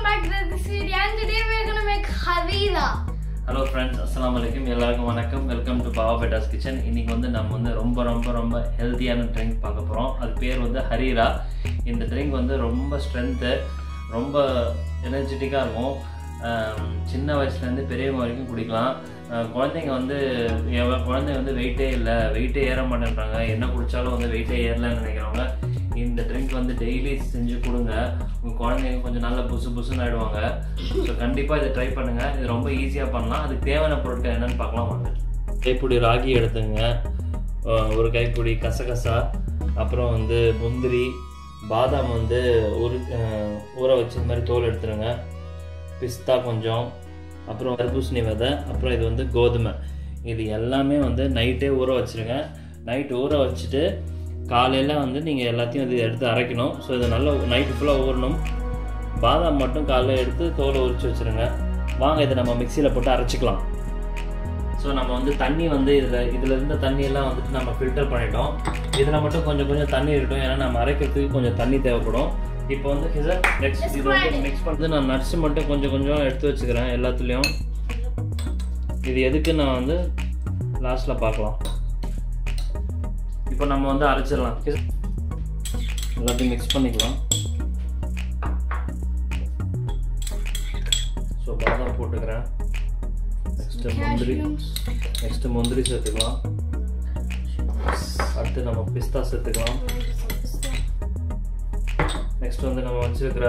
back to the studio and today we're gonna make harira. Hello friends அஸ்ஸலாமு அலைக்கும் எல்லாருக்கும் வணக்கம் வெல்கம் டு பாவா பெட்டாஸ் கிச்சன் இன்னைக்கு வந்து நம்ம வந்து ரொம்ப ரொம்ப ரொம்ப ஹெல்த்தியான ட்ரிங்க் பார்க்க போகிறோம் அது பேர் வந்து ஹரீரா இந்த ட்ரிங்க் வந்து ரொம்ப ஸ்ட்ரென்த்து ரொம்ப எனர்ஜெட்டிக்காக இருக்கும் ஆம், சின்ன வயசுலேருந்து பெரியவங்க வரைக்கும் குடிக்கலாம் ஆ, குழந்தைங்க வந்து எவ- குழந்தைங்க வந்து வெயிட்டே இல்லை வெயிட்டே ஏற மாட்டேன்றாங்க என்ன குடித்தாலும் வந்து வெயிட்டே ஏறலன்னு நினைக்கிறவங்க இந்த ட்ரிங்க் வந்து டெய்லி செஞ்சு கொடுங்க உங்கள் குழந்தைங்க கொஞ்சம் நல்லா புசு புசுன்னு ஆயிடுவாங்க ஸோ கண்டிப்பாக இதை ட்ரை பண்ணுங்கள் இது ரொம்ப ஈஸியாக பண்ணலாம் அதுக்கு தேவையான பொருட்கள் என்னன்னு பார்க்கலாம் வாங்க கைப்பிடி ராகி எடுத்துங்க அஹ் ஒரு கைப்பிடி கசகசா அப்புறம் வந்து முந்திரி பாதாம் வந்து ஒரு அஹ் ஊற வச்ச மாதிரி தோல் எடுத்துருங்க பிஸ்தா கொஞ்சம் அப்புறம் தர்பூசணி விதை அப்புறம் இது வந்து கோதுமை இது எல்லாமே வந்து நைட்டே ஊற வச்சிருங்க நைட் ஊற வச்சுட்டு காலையில் வந்து நீங்கள் எல்லாத்தையும் இது எடுத்து அரைக்கணும் ஸோ இது நல்லா நைட்டு ஃபுல்லாக ஊறணும் பாதாம் மட்டும் காலைல எடுத்து தோலை உரிச்சு வச்சிருங்க வாங்க இதை நம்ம மிக்சியில் போட்டு அரைச்சிக்கலாம் ஸோ நம்ம வந்து தண்ணி வந்து இதில் இதில் இருந்த தண்ணியெல்லாம் வந்துட்டு நம்ம ஃபில்டர் பண்ணிட்டோம் இதில் மட்டும் கொஞ்சம் கொஞ்சம் தண்ணி இருக்கட்டும் ஏன்னா நம்ம அரைக்கிறதுக்கு கொஞ்சம் தண்ணி தேவைப்படும் இப்போ வந்து கிசர் நெக்ஸ்ட் இது வந்து மிக்ஸ் பண்ணி நான் நட்ஸ் மட்டும் கொஞ்சம் கொஞ்சம் எடுத்து வச்சுக்கிறேன் எல்லாத்துலேயும் இது எதுக்கு நான் வந்து லாஸ்ட்டில் பார்க்கலாம் இப்போ நம்ம வந்து அரைச்சிடலாம் கிசர் எல்லாத்தையும் மிக்ஸ் பண்ணிக்கலாம் ஸோ பாதாம் போட்டுக்கிறேன் நெக்ஸ்ட்டு முந்திரி நெக்ஸ்ட்டு முந்திரி சேர்த்துக்கலாம் அடுத்து நம்ம பிஸ்தா சேர்த்துக்கலாம் நெக்ஸ்ட் வந்து நம்ம வச்சிருக்கிற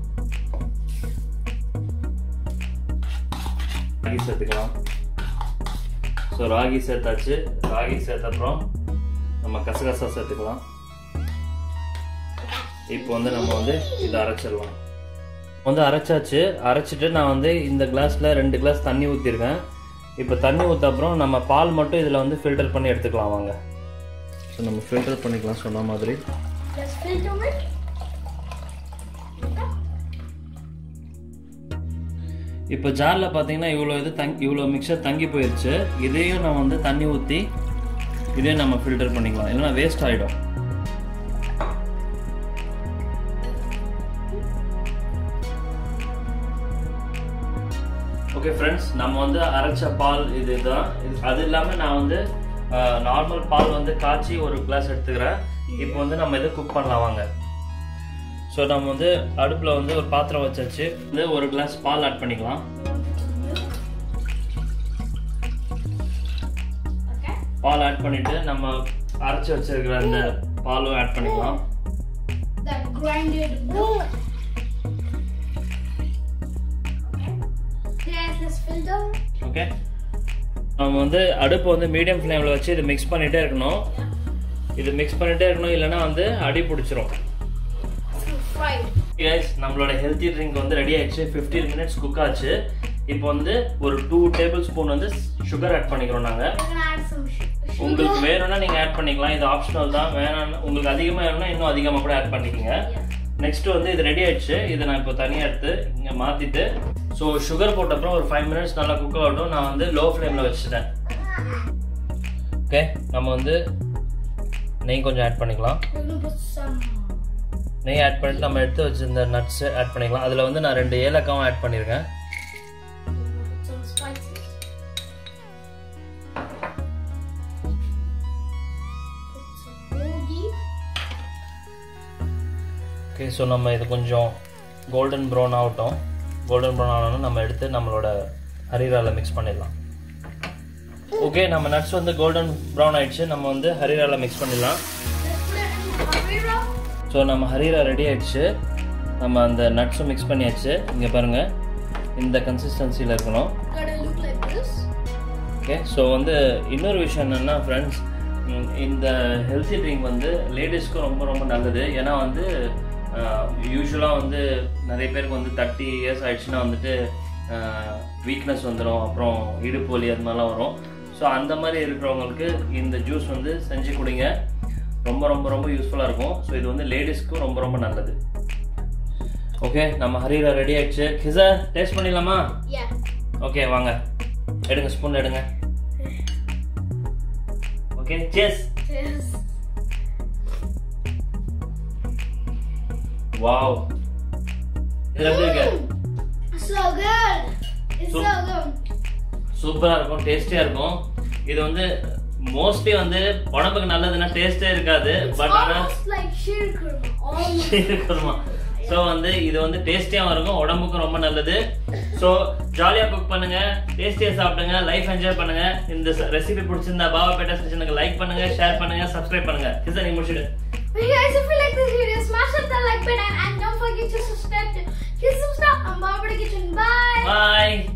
ராகி சேர்த்துக்கலாம் ஸோ ராகி சேர்த்தாச்சு ராகி சேர்த்த அப்புறம் நம்ம கசகசா சேர்த்துக்கலாம் இப்போ வந்து நம்ம வந்து இதை அரைச்சிடலாம் வந்து அரைச்சாச்சு அரைச்சிட்டு நான் வந்து இந்த கிளாஸில் ரெண்டு கிளாஸ் தண்ணி ஊற்றிருக்கேன் இப்போ தண்ணி ஊற்ற அப்புறம் நம்ம பால் மட்டும் இதில் வந்து ஃபில்டர் பண்ணி எடுத்துக்கலாம் வாங்க ஸோ நம்ம ஃபில்டர் பண்ணிக்கலாம் சொன்ன மாதிரி Let's filter it. இப்போ ஜாரில் பார்த்தீங்கன்னா இவ்வளோ இது தங் இவ்வளோ மிக்சர் தங்கி போயிடுச்சு இதையும் நம்ம வந்து தண்ணி ஊற்றி இதையும் நம்ம ஃபில்டர் பண்ணிக்கலாம் இல்லைன்னா வேஸ்ட் ஆகிடும் ஓகே ஃப்ரெண்ட்ஸ் நம்ம வந்து அரைச்ச பால் இதுதான் இது அது இல்லாமல் நான் வந்து நார்மல் பால் வந்து காய்ச்சி ஒரு கிளாஸ் எடுத்துக்கிறேன் இப்போ வந்து நம்ம இதை குக் பண்ணலாம் வாங்க ஸோ நம்ம வந்து அடுப்பில் வந்து ஒரு பாத்திரம் வச்சாச்சு வந்து ஒரு கிளாஸ் பால் ஆட் பண்ணிக்கலாம் Okay. பால் ஆட் பண்ணிட்டு நம்ம அரைச்சி வச்சிருக்கிற அந்த பாலும் ஆட் பண்ணிக்கலாம் That grinded milk. Okay. Yes, let's filter. Okay நம்ம வந்து அடுப்பு வந்து மீடியம் ஃப்ளேமில் வச்சு இது மிக்ஸ் பண்ணிகிட்டே இருக்கணும் இது மிக்ஸ் பண்ணிகிட்டே இருக்கணும் இல்லைன்னா வந்து அடி பிடிச்சிரும் Fried. கைஸ் நம்மளோட ஹெல்த்தி ட்ரிங்க் வந்து ரெடி ஆயிடுச்சு 15 மினிட்ஸ் குக் ஆச்சு இப்போ வந்து ஒரு டூ டேபிள் ஸ்பூன் வந்து சுகர் ஆட் பண்ணிக்கிறோம் நாங்கள் We're gonna add some sh- sugar. உங்களுக்கு வேணும்னா நீங்கள் ஆட் பண்ணிக்கலாம் இது ஆப்ஷனல் தான் வேணாம் உங்களுக்கு அதிகமாக வேணும்னா இன்னும் அதிகமாக கூட ஆட் பண்ணிக்கோங்க நெக்ஸ்ட் வந்து இது ரெடி ஆயிடுச்சு இதை நான் இப்போ தனியாக எடுத்து இங்கே மாற்றிட்டு ஸோ சுகர் போட்ட அப்புறம் ஒரு ஃபைவ் மினிட்ஸ் நல்லா குக் ஆகட்டும் நான் வந்து லோ ஃப்ளேமில் வச்சுட்டேன் ஓகே நம்ம வந்து நெய் கொஞ்சம் ஆட் பண்ணிக்கலாம் We're gonna put some. நெய் ஆட் பண்ணிட்டு நம்ம எடுத்து வச்சிருந்த நட்ஸ் ஆட் பண்ணிக்கலாம் அதில் வந்து நான் ரெண்டு ஏலக்காவும் ஆட் பண்ணியிருக்கேன் Put some spices. Put some boogie. Okay so நம்ம இது கொஞ்சம் கோல்டன் ப்ரௌன் ஆகட்டும் கோல்டன் ப்ரௌன் ஆனோன்னு நம்ம எடுத்து நம்மளோட ஹரீராவில் மிக்ஸ் பண்ணிடலாம் ஓகே நம்ம நட்ஸ் வந்து கோல்டன் ப்ரௌன் ஆயிடுச்சு நம்ம வந்து ஹரீராவில் மிக்ஸ் பண்ணிடலாம் Let's put it in the harira. So நம்ம ஹரீரா ரெடி ஆயிடுச்சு நம்ம அந்த நட்ஸும் மிக்ஸ் பண்ணியாச்சு இங்கே பாருங்கள் இந்த கன்சிஸ்டன்சியில் இருக்கணும் Gotta look like this. Okay so வந்து இன்னொரு விஷயம் என்னென்னா ஃப்ரெண்ட்ஸ் இந்த ஹெல்த்தி ட்ரிங்க் வந்து லேடிஸ்க்கும் ரொம்ப ரொம்ப நல்லது ஏன்னா வந்து யூஸ்வலாக வந்து நிறைய பேருக்கு வந்து தேர்ட்டி இயர்ஸ் ஆயிடுச்சுன்னா வந்துட்டு வீக்னஸ் வந்துடும் அப்புறம் இடுப்பு வலி அது மாதிரிலாம் வரும் ஸோ அந்த மாதிரி இருக்கிறவங்களுக்கு இந்த ஜூஸ் வந்து செஞ்சு கொடுங்க ரொம்ப ரொம்ப ரொம்ப யூஸ்ஃபுல்லாக இருக்கும் ஸோ இது வந்து லேடிஸ்க்கும் ரொம்ப ரொம்ப நல்லது ஓகே நம்ம ஹரீரா ரெடி ஆயிடுச்சு கிசா டேஸ்ட் பண்ணிடலாமா Yeah. ஓகே வாங்க எடுங்க ஸ்பூன் எடுங்க ஓகே சேஸ் Yes. வாவ் இதுல எப்படி இருக்கு So good. சூப்பரா இருக்கும் டேஸ்டியா இருக்கும் இது வந்து மோஸ்ட்லி வந்து உடம்புக்கு நல்லதுன்னா டேஸ்டே இருக்காது It's பட் ஆனா almost like sheer kurma. Almost. இருக்குமா ஸோ வந்து இது வந்து டேஸ்டியாகவும் இருக்கும் உடம்புக்கும் ரொம்ப நல்லது ஸோ ஜாலியாக குக் பண்ணுங்க டேஸ்டியாக சாப்பிடுங்க லைஃப் என்ஜாய் பண்ணுங்க இந்த ரெசிபி பிடிச்சிருந்தா பாபா பேட்டா கிச்சனுக்கு லைக் பண்ணுங்க ஷேர் பண்ணுங்க சப்ஸ்கிரைப் பண்ணுங்க கிசா நீ முடிச்சிடு Hey guys, if you like this video, smash that like button and don't forget to subscribe to Kiss Subscribe and Barbara Kitchen. Bye. Bye